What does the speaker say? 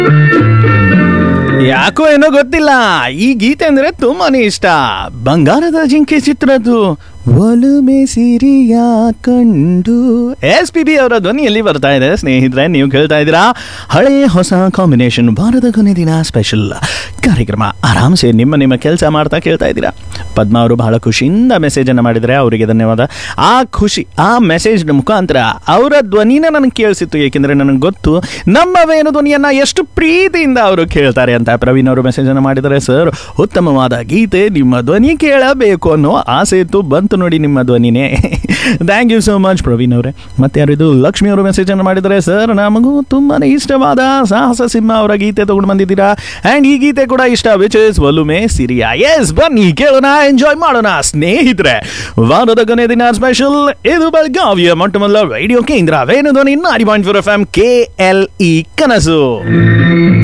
ಯಾಕೋ ಏನೋ ಗೊತ್ತಿಲ್ಲ ಈ ಗೀತೆ ಅಂದ್ರೆ ತುಂಬಾನೇ ಇಷ್ಟ ಬಂಗಾರದ ಜಿಂಕೆ ಚಿತ್ರದ್ದು ಒಲುಮೆ ಸಿರಿಯ ಕಂಡು ಎಸ್ ಪಿ ಬಿ ಅವರ ಧ್ವನಿಯಲ್ಲಿ ಬರ್ತಾ ಇದೆ ಸ್ನೇಹಿತರೆ ನೀವು ಕೇಳ್ತಾ ಇದ್ದೀರಾ ಹಳೆ ಹೊಸ ಕಾಂಬಿನೇಷನ್ ಭಾರತ ಕೊನೆ ದಿನ ಸ್ಪೆಷಲ್ ಕಾರ್ಯಕ್ರಮ ಆರಾಮ್ಸೆ ನಿಮ್ಮ ನಿಮ್ಮ ಕೆಲಸ ಮಾಡ್ತಾ ಕೇಳ್ತಾ ಇದ್ದೀರಾ ಪದ್ಮ ಅವರು ಬಹಳ ಖುಷಿಯಿಂದ ಮೆಸೇಜ್ ಅನ್ನು ಮಾಡಿದರೆ ಅವರಿಗೆ ಧನ್ಯವಾದ ಆ ಖುಷಿ ಆ ಮೆಸೇಜ್ ಮುಖಾಂತರ ಅವರ ಧ್ವನಿನ ನನಗೆ ಕೇಳಿಸಿತ್ತು ಏಕೆಂದರೆ ನನಗೆ ಗೊತ್ತು ನಮ್ಮ ವೇಣು ಧ್ವನಿಯನ್ನ ಎಷ್ಟು ಪ್ರೀತಿಯಿಂದ ಅವರು ಕೇಳ್ತಾರೆ ಅಂತ ಪ್ರವೀಣ್ ಅವರು ಮೆಸೇಜ್ ಅನ್ನು ಮಾಡಿದ್ದಾರೆ ಸರ್ ಉತ್ತಮವಾದ ಗೀತೆ ನಿಮ್ಮ ಧ್ವನಿ ಕೇಳಬೇಕು ಅನ್ನೋ ಆಸೆ ಇತ್ತು ಬಂತು ನೋಡಿ ನಿಮ್ಮ ಧ್ವನಿನೇ thank you so much Praveen ಅವರೇ ಮತ್ತೆ ಯಾರಿದು ಲಕ್ಷ್ಮಿ ಅವರು ಮೆಸೇಜ್ ಅನ್ನು ಮಾಡಿದ್ದಾರೆ ಸರ್ ನಮಗೂ ತುಂಬಾನೇ ಇಷ್ಟವಾದ ಸಾಹಸ ಸಿಂಹ ಅವರ ಗೀತೆ ತಗೊಂಡು ಬಂದಿದ್ದೀರಾ ಆ್ಯಂಡ್ ಈ ಗೀತೆ ಕೂಡ ಇಷ್ಟ ವಿಚ್ ಇಸ್ ಒಲುಮೆ ಸಿರಿಯಾ ಎಸ್ ಬನ್ನಿ ಕೇಳೋಣ ಎಂಜಾಯ್ ಮಾಡೋಣ ಸ್ನೇಹಿತರೆ ವಾರದ ಕೊನೆ ದಿನ ಸ್ಪೆಷಲ್ ಇದು ಬೆಳಗಾವಿಯ ಮೊಟ್ಟಮೊದಲ ರೇಡಿಯೋ ಕೇಂದ್ರ ವೇಣು ಧ್ವನಿ ನಾಡಿ point four F M K L E ಕನಸು